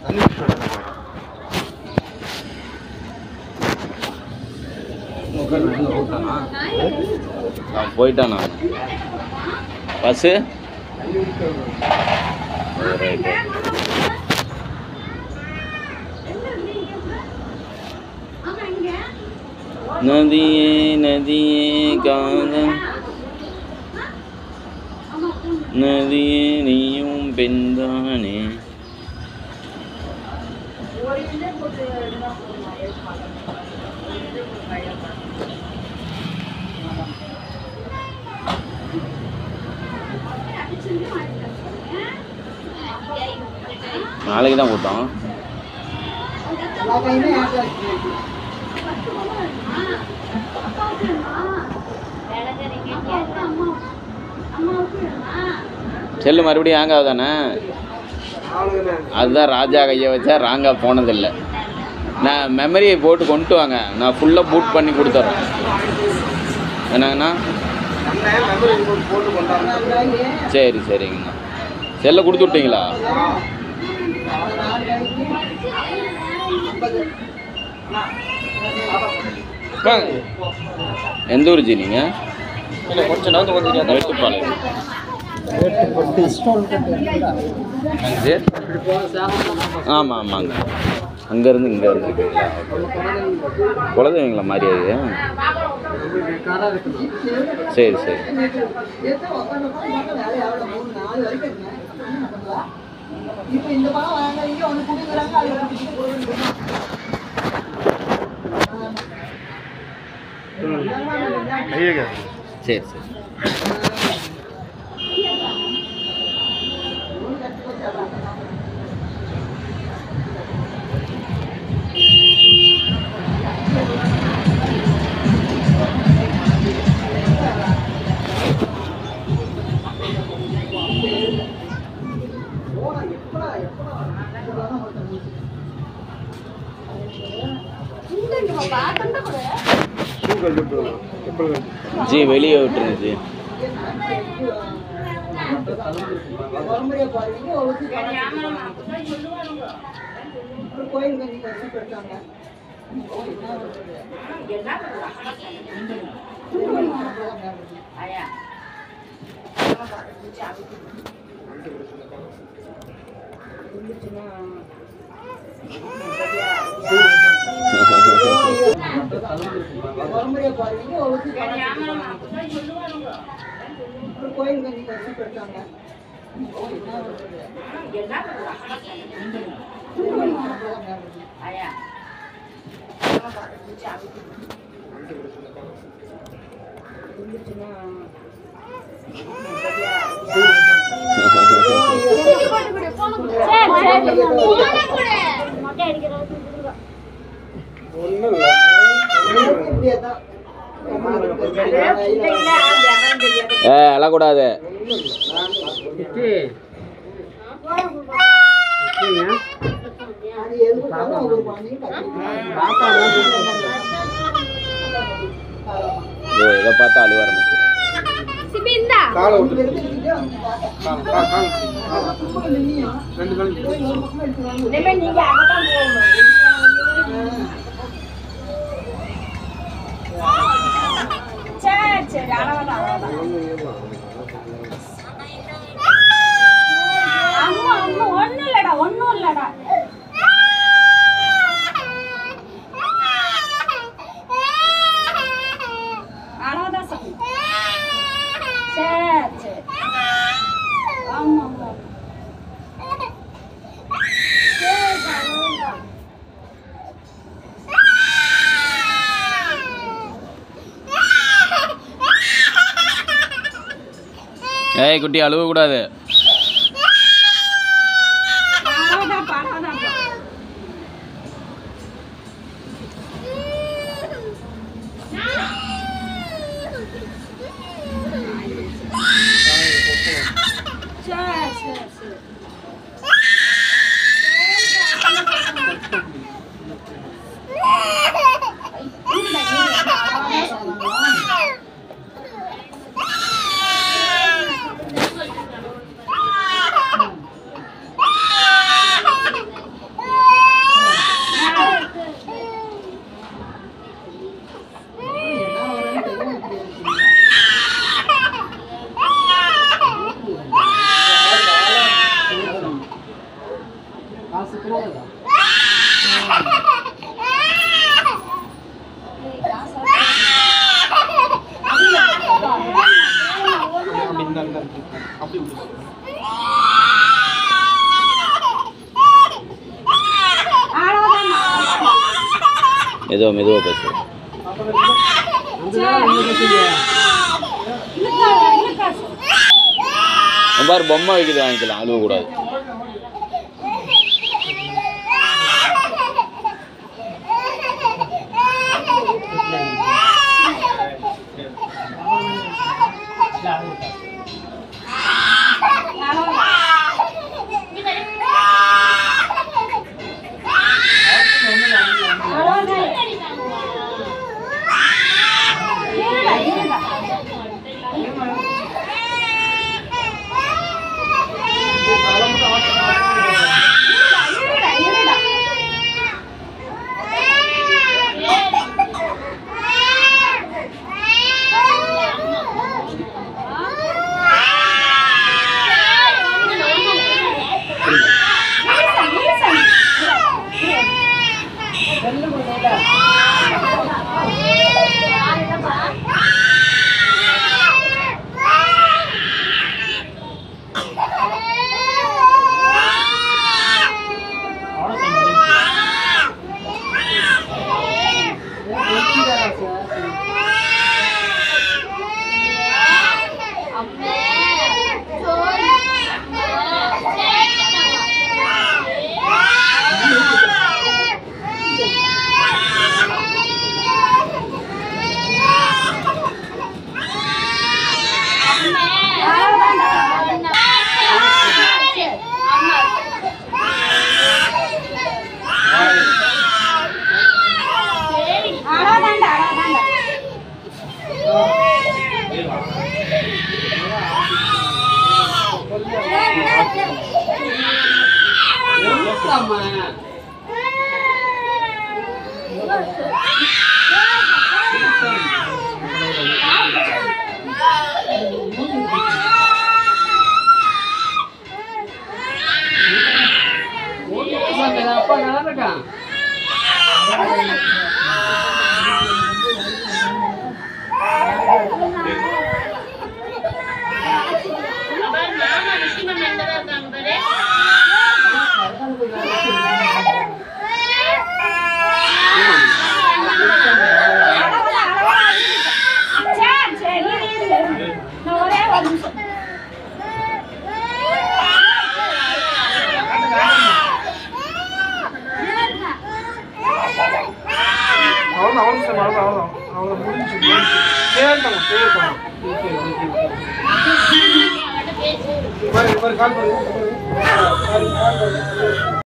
அவன் போயிட்டான் நான் பஸ்ஸு ரைட்டு நதியே நதியே காதல் நதியே நீயும் பெண்தானே நாளைக்கு தான் கூட்டம் செல்லு மறுபடியும் ஹேங் ஆகுதானே அதுதான் ராஜா கையை வச்சா ராங்கா போனதில்லை நான் மெமரியை போட்டு கொண்டு வாங்க நான் ஃபுல்லாக பூட் பண்ணி கொடுத்துட்றேன் என்னங்கண்ணா சரி சரிங்கண்ணா செல்லை கொடுத்து விட்டீங்களா வாங்க. எந்த ஊர் ஜி நீங்கள் கொஞ்சம் நகர்ந்து கொஞ்சம் மேட்டுப்பாளையம் அங்கே ஆமாம் ஆமாங்க அங்கேருந்து இங்கே வந்துருக்கீங்களா குலதெய்வங்களா மாதிரி அது சரி சரி இப்போ இந்த பழம் வாங்க இங்க ஒன்று கொடுக்குறாங்க அதில் குடிச்சிட்டு போயிடுறாங்க. சரி சரி ஜி வெளியே விட்டுருங்க ஜி உடம்புறைய பாருங்க ஒரு ஒரு கோயில் கஞ்சி கட்சி போயிருக்காங்க உடம்புறைய பாருங்க ஒரு ஒரு கோயில் கஞ்சி கட்சி போயிருக்காங்க இப்படியே தான் ஏ அழக்கூடாது அது எதுக்கு பார்த்தாலும் ஒவ்வொரு குழந்தையும் ஓ இதை பார்த்தா அழுவ ஆரம்பிச்சு எடுத்துக்கிட்டே வந்து பார்த்தேன் ரெண்டு ஒன்னும் இல்லடா ஒன்னும் இல்லடா அழகாதான் சொல்லு சரி சரி ஆமா ஆமா ஏய் குட்டி அழுவக்கூடாது பரவாதான் பரவாதான் சரி சரி சரி அப்படி இந்த இந்த அப்படி விடு. மெதுவா மெதுவா பேசு இங்க பாரு பொம்மை வைக்கிறது வாங்கிக்கலாம் அழுவ கூடாது அப்பா நல்லா இருக்கான் ஒரே ஒரு நிமிஷம் அவ்வளோ அவ்வளோ சார் அவ்வளோ அவ்வளோ அவ்வளோ முடிஞ்சு முடிஞ்சு கேட்கணும் கேட்கணும் பாரு பாரு கால் பாரு பாரு கால் பாரு